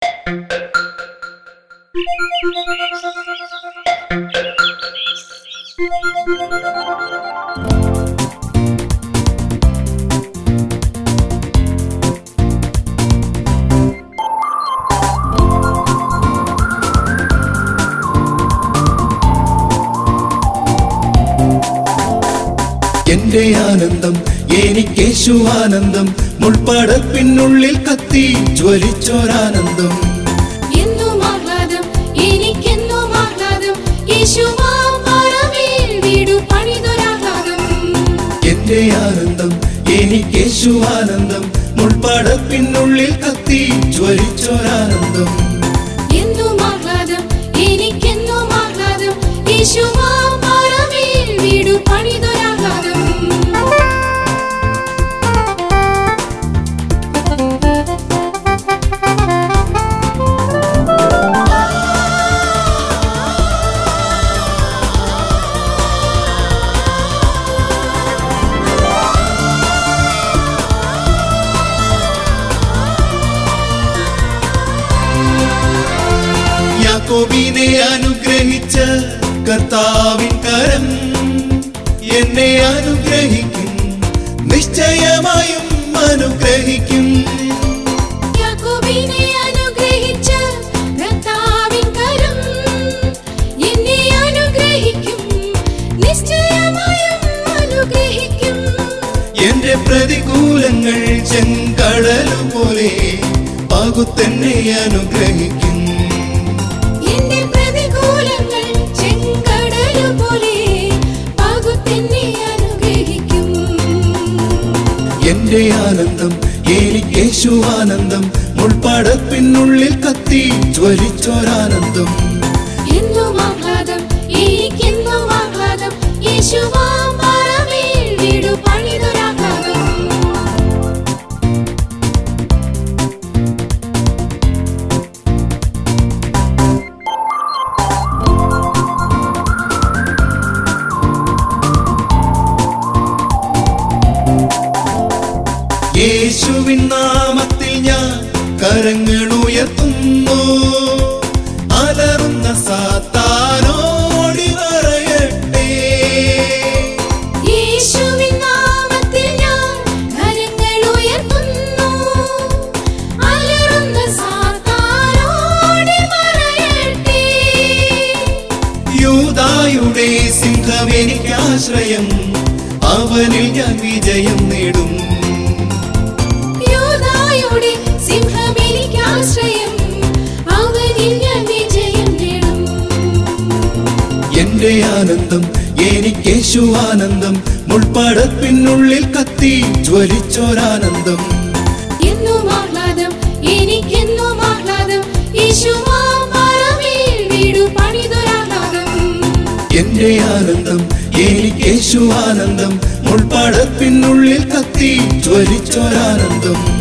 എന്റെ ആനന്ദം എനിക്കേശു ആനന്ദം മുൾപ്പടപ്പിനുള്ളിൽ കത്തി ജ്വലിച്ചൊരാനന്ദം എന്നും ആഹ്ലാദം എനിക്കെന്നും ആഹ്ലാദം യേശുവാം പരമേൽ വീടു പണിതൊരാഹ്ലാദം എന്റെ ആനന്ദം എനിക്കേശു ആനന്ദം മുൾപ്പടപ്പിനുള്ളിൽ കത്തി ജ്വലിച്ചൊരാനന്ദം എന്നും ആഹ്ലാദം എനിക്കെന്നും ആഹ്ലാദം യേശുവാം പരമേൽ വീടു പണിതൊരാഹ്ലാദം യാക്കോബിനെ അനുഗ്രഹിച്ച കർത്താവിൻ കരം എന്നെ അനുഗ്രഹിക്കും നിശ്ചയമായും അനുഗ്രഹിക്കും യാക്കോബിനെ അനുഗ്രഹിച്ച കർത്താവിൻ കരം എന്നെ അനുഗ്രഹിക്കും നിശ്ചയമായും അനുഗ്രഹിക്കും എന്റെ പ്രതികൂലങ്ങൾ ചെങ്കടലു പോലെ പകുത്തെന്നെ അനുഗ്രഹിക്കും എന്റെ പ്രതികൂലങ്ങൾ ചെങ്കടലു പോലെ പകുത്തെന്നെ അനുഗ്രഹിക്കും എന്റെ ആനന്ദം എനിക്കേശു ആനന്ദം മുൾപ്പടപ്പിനുള്ളിൽ കത്തി ജ്വലിച്ചൊരാനന്ദം എന്നും ആഹ്ലാദം എനിക്കെന്നും ആഹ്ലാദം യേശുവാം പരമേൽ വീടു പണിതൊരാഹ്ലാദം യേശുവിൻ നാമത്തിൽ ഞാൻ കരങ്ങൾ ഉയർത്തുന്നു അലറുന്ന സാത്താനോടി പറയട്ടെ യേശുവിൻ നാമത്തിൽ ഞാൻ കരങ്ങൾ ഉയർത്തുന്നു അലറുന്ന സാത്താനോട് പറയട്ടെ യൂതായുടെ സിംഹം എനിക്കാശ്രയം അവനിൽ ഞാൻ വിജയം നേടും യോദ്ധായുടെ സിംഹം എനിക്കാശ്രയം അവനിൽ ഞാൻ വിജയം നേടും എന്റെ ആനന്ദം എനിക്കേശു ആനന്ദം മുൾപ്പടപ്പിനുള്ളിൽ കത്തി ജ്വലിച്ചൊരാനന്ദം എന്നും ആഹ്ലാദം എനിക്കെന്നും ആഹ്ലാദം യേശുവാം പരമേൽ വീടു പണിതൊരാഹ്ലാദം എന്റെ ആനന്ദം എനിക്കേശു ആനന്ദം മുൾപ്പടപ്പിനുള്ളിൽ കത്തി ജ്വലിച്ചൊരാനന്ദം